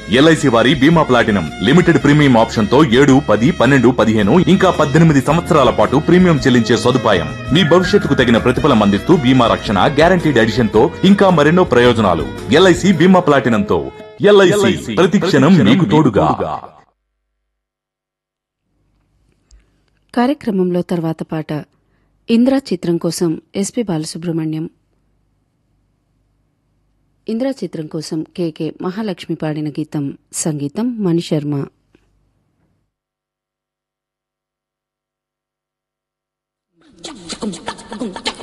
LIC వారి బీమా platinum limited premium option తో ఏడు పది పన్నెండు పదిహేను ఇంకా పద్దెనిమిది సంవత్సరాల పాటు ప్రీమియం చెల్లించే సదుపాయం మీ భవిష్యత్తుకు తగిన ప్రతిఫలం అందిస్తూ బీమా రక్షణ గ్యారంటీడ్ ఎడిషన్ తో ఇంకా మరెన్నో ప్రయోజనాలు ఎల్ఐసి బీమా ప్లాటినం తో ఎల్ఐసి ప్రతి క్షణం మీకు తోడుగా కార్యక్రమంలో తర్వాత పాట ఇంద్రా చిత్రం కోసం ఎస్పి బాలసుబ్రహ్మణ్యం ఇంద్రా చిత్రం కోసం కెకే మహాలక్ష్మి పాడిన గీతం సంగీతం Mani Sharma Chum, chum, chum, chum, chum,